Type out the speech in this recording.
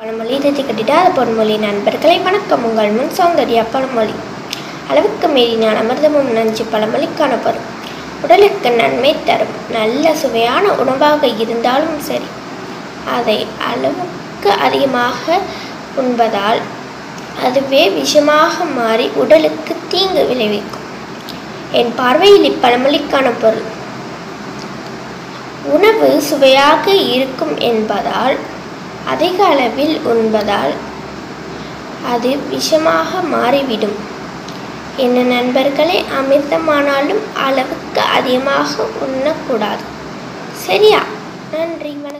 பழமொழி இறுதி கட்டிடாத பொன்மொழி நண்பர்களை வணக்கம் உங்கள் முன் சௌந்தர்யா பழமொழி அளவுக்கு மீறினால் அமிர்தமும் நஞ்சு பழமொழிக்கான பொருள் உடலுக்கு நன்மை தரும் நல்ல சுவையான உணவாக இருந்தாலும் சரி அதை அளவுக்கு அதிகமாக உண்பதால் அதுவே விஷமாக மாறி உடலுக்கு தீங்கு விளைவிக்கும் என் பார்வையில் இப்பழமொழிக்கான பொருள் உணவு சுவையாக இருக்கும் என்பதால் அதிக அளவில் உண்பதால் அது விஷமாக மாறிவிடும் என்ன நண்பர்களே அமிர்தமானாலும் அளவுக்கு அதிகமாக உண்ணக்கூடாது சரியா நன்றி வணக்கம்